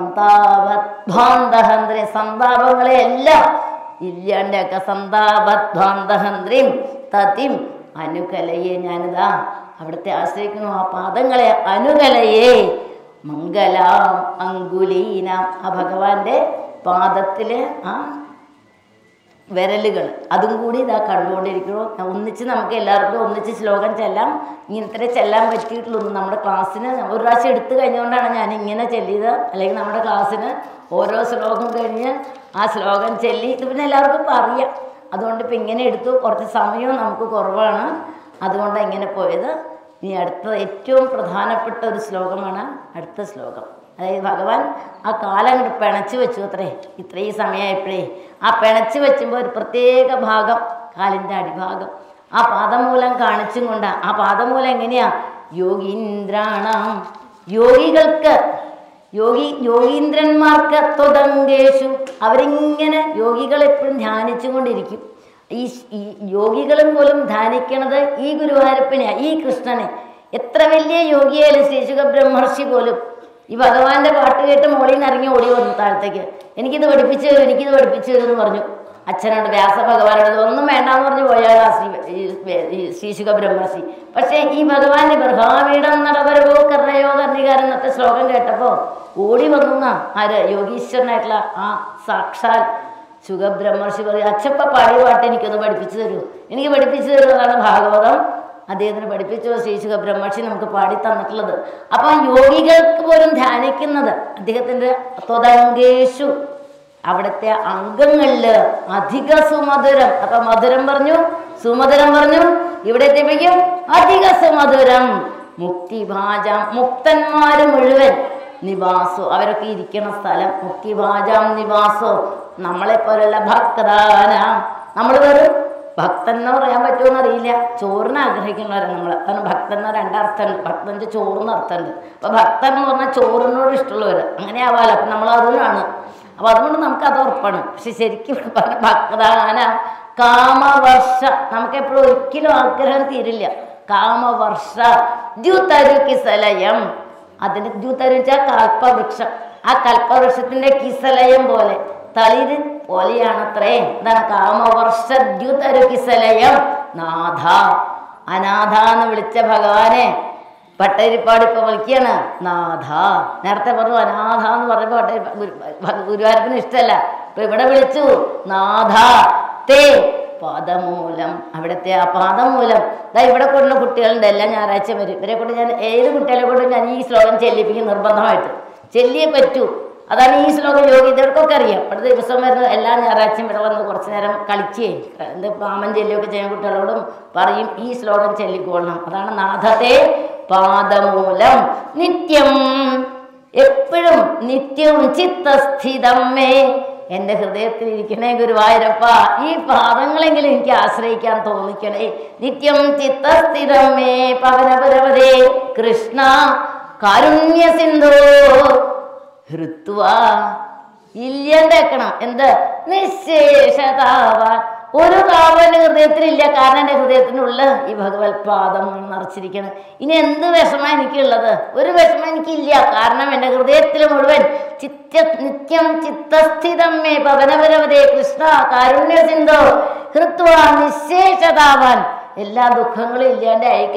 സന്താപധ്വാന്തഹന്ത്രി സന്താപങ്ങളെ എല്ലാം ഇല്ലാണ്ടൊക്കെ സന്താപധ്വാന്തഹന്ത്രിം തതിം അനുകലയെ ഞാനിതാ അവിടുത്തെ ആശ്രയിക്കുന്നു ആ പാദങ്ങളെ അനുകലയെ മംഗലാം അങ്കുലീനാം ആ ഭഗവാന്റെ പാദത്തിൽ ആ വിരലുകൾ അതും കൂടി ഇതാ കണ്ടുകൊണ്ടിരിക്കണു ഒന്നിച്ച് നമുക്ക് എല്ലാവർക്കും ഒന്നിച്ച് ശ്ലോകം ചെല്ലാം ഇങ്ങനത്തെ ചെല്ലാൻ പറ്റിയിട്ടുള്ളൂ നമ്മുടെ ക്ലാസ്സിന് ഒരു പ്രാവശ്യം എടുത്തു കഴിഞ്ഞുകൊണ്ടാണ് ഞാൻ ഇങ്ങനെ ചെല്ലിയത് അല്ലെങ്കിൽ നമ്മുടെ ക്ലാസ്സിന് ഓരോ ശ്ലോകം കഴിഞ്ഞ് ആ ശ്ലോകം ചെല്ലി ഇത് പിന്നെ എല്ലാവർക്കും ഇപ്പം അറിയാം അതുകൊണ്ട് ഇപ്പം ഇങ്ങനെ എടുത്തു കുറച്ച് സമയവും നമുക്ക് കുറവാണ് അതുകൊണ്ടാണ് ഇങ്ങനെ പോയത് ഇനി അടുത്ത ഏറ്റവും പ്രധാനപ്പെട്ട ഒരു ശ്ലോകമാണ് അടുത്ത ശ്ലോകം അതായത് ഭഗവാൻ ആ കാലം അങ്ങോട്ട് പിണച്ച് വെച്ചു അത്രേ ഇത്രയും സമയമായപ്പോഴേ ആ പിണച്ച് വെച്ചുമ്പോൾ ഒരു പ്രത്യേക ഭാഗം കാലിൻ്റെ അടിഭാഗം ആ പാദമൂലം കാണിച്ചും കൊണ്ട് ആ പാദമൂലം എങ്ങനെയാ യോഗീന്ദ്രാണാം യോഗികൾക്ക് യോഗി യോഗീന്ദ്രന്മാർക്ക് ത്വതങ്കേഷു അവരിങ്ങനെ യോഗികൾ എപ്പോഴും ധ്യാനിച്ചുകൊണ്ടിരിക്കും ഈ ഈ യോഗികളും പോലും ധ്യാനിക്കണത് ഈ ഗുരുവായൂരപ്പനെ ഈ കൃഷ്ണനെ എത്ര വലിയ യോഗിയായാലും ശ്രീശുഖ ബ്രഹ്മർഷി പോലും ഈ ഭഗവാന്റെ പാട്ട് കേട്ട് മോളിൽ നിന്ന് ഇറങ്ങി ഓടി വന്നു താഴത്തേക്ക് എനിക്കിത് പഠിപ്പിച്ചു തരും എനിക്കിത് പഠിപ്പിച്ചു തരും എന്ന് പറഞ്ഞു അച്ഛനോട് വ്യാസ ഭഗവാനോട് ഒന്നും വേണ്ടാന്ന് പറഞ്ഞു പോയാൽ ആ ശ്രീ ഈ- ഈ ശ്രീശുഖ ബ്രഹ്മർഷി പക്ഷേ ഈ ഭഗവാന്റെ ബൃഹാവീടം നടപരവോ കർണയോ കർണികാരം എന്നൊക്കെ ശ്ലോകം കേട്ടപ്പോൾ ഓടി വന്നു എന്നാ ആര് യോഗീശ്വരനായിട്ടുള്ള ആ സാക്ഷാൽ സുഖബ്രഹ്മർഷി പറയും അച്ഛപ്പ പാടിയ പാട്ട് എനിക്കൊന്ന് പഠിപ്പിച്ചു തരൂ എനിക്ക് പഠിപ്പിച്ചു തരുന്നതാണ് ഭാഗവതം അദ്ദേഹത്തിന് പഠിപ്പിച്ചു ശ്രീ സുഖബ്രഹ്മർഷി നമുക്ക് പാടി തന്നിട്ടുള്ളത് അപ്പം യോഗികൾക്ക് പോലും ധ്യാനിക്കുന്നത് അദ്ദേഹത്തിൻ്റെ ത്വതങ്കേഷു അവിടുത്തെ അംഗങ്ങളില് അധിക സുമധുരം അപ്പൊ മധുരം പറഞ്ഞു സുമധുരം പറഞ്ഞു ഇവിടെ എത്തിയപ്പോഴേക്കും അധിക സുമധുരം മുക്തിഭാജം മുക്തന്മാര് മുഴുവൻ നിവാസോ അവരൊക്കെ ഇരിക്കണ സ്ഥലം മുക്തിഭാജാം നിവാസോ നമ്മളെ പോലുള്ള ഭക്തദാന നമ്മൾ വെറും ഭക്തൻ എന്ന് പറയാൻ പറ്റുമെന്ന് അറിയില്ല ചോറിന് ആഗ്രഹിക്കുന്നവരാണ് നമ്മൾ കാരണം ഭക്തൻ എന്ന് രണ്ടർത്ഥമുണ്ട് ഭക്തൻ വെച്ചാൽ ചോറിന് അർത്ഥമുണ്ട് അപ്പൊ ഭക്തൻ എന്ന് പറഞ്ഞാൽ ചോറിനോട് ഇഷ്ടമുള്ളവർ അങ്ങനെ ആവാലോ അപ്പൊ നമ്മൾ അതിനാണ് അപ്പൊ അതുകൊണ്ട് നമുക്ക് അത് ഉറപ്പാണ് പക്ഷെ ശരിക്കും ഇവിടെ പറഞ്ഞ ഭക്തദാന കാമവർഷ നമുക്ക് എപ്പോഴും ഒരിക്കലും ആഗ്രഹം തീരില്ല കാമവർഷ ദ്യുതരു കിസലയം അതിന് ദ്യുതരു വെച്ചാൽ കൽപ്പവൃക്ഷം ആ കൽപ്പവൃക്ഷത്തിന്റെ കിസലയം പോലെ തളിര് പോലെയാണത്രേ എന്താണ് കാമവർഷദ്യുതരു കിസലയം നാഥ അനാഥ എന്ന് വിളിച്ച ഭഗവാനെ പട്ടരിപ്പാട് ഇപ്പൊ വിളിക്കാണ് നാഥ നേരത്തെ പറഞ്ഞു അനാഥ എന്ന് പറഞ്ഞപ്പോ പട്ടരി ഗുരു- ഗുരുവായൂരപ്പന് ഇഷ്ടമല്ല ഇപ്പൊ ഇവിടെ വിളിച്ചു നാഥ തേ പാദമൂലം അവിടുത്തെ ആ പാദമൂലം ദാ ഇവിടെ കൊണ്ടുള്ള കുട്ടികളുണ്ട് എല്ലാ ഞായറാഴ്ച വരും ഇവരെ കൊണ്ട് ഞാൻ ഏത് കുട്ടികളെ കൊണ്ടും ഞാൻ ഈ ശ്ലോകം ചെല്ലിപ്പിക്കും നിർബന്ധമായിട്ട് ചെല്ലിയേ പറ്റൂ അതാണ് ഈ ശ്ലോകം യോഗിതർക്കൊക്കെ അറിയാം ഇവിടെ ദിവസം വരുന്ന എല്ലാ ഞായറാഴ്ചയും ഇവിടെ വന്ന് കുറച്ച് നേരം കളിച്ചേ എന്ത് പാമൻ ചെല്ലിയൊക്കെ ചെയ്യുന്ന കുട്ടികളോടും പറയും ഈ ശ്ലോകം ചെല്ലിക്കൊള്ളണം അതാണ് നാഥത്തെ പാദമൂലം നിത്യം എപ്പോഴും നിത്യവും ചിത്തസ്ഥിതമ്മേ എൻ്റെ ഹൃദയത്തിൽ ഇരിക്കണേ ഗുരുവായൂരപ്പ ഈ പാദങ്ങളെങ്കിലും എനിക്ക് ആശ്രയിക്കാൻ തോന്നിക്കണേ നിത്യം ചിത്തസ്ഥിതമ്മേ പവനപരവതേ കൃഷ്ണ കാരുണ്യ സിന്ധോ ഹൃത്വ ഇല്ലാണ്ടാക്കണം എന്ത് നിശേഷതാവാൻ ഒരു താപം ഹൃദയത്തിലില്ല കാരണം എൻ്റെ ഹൃദയത്തിനുള്ള ഈ ഭഗവത് പാദമാണ് നിറച്ചിരിക്കുന്നത് ഇനി എന്ത് വിഷമം എനിക്കുള്ളത് ഒരു വിഷമം എനിക്കില്ല കാരണം എൻ്റെ ഹൃദയത്തിൽ മുഴുവൻ ചിത്ത നിത്യം ചിത്തസ്ഥിതമ്മേ പവനപരവതേ കൃഷ്ണ കാരുണ്യ സിന്ധോ ഹൃത്വ നിശേഷതാവാൻ എല്ലാ ദുഃഖങ്ങളും ഇല്ലാണ്ട് അയക്ക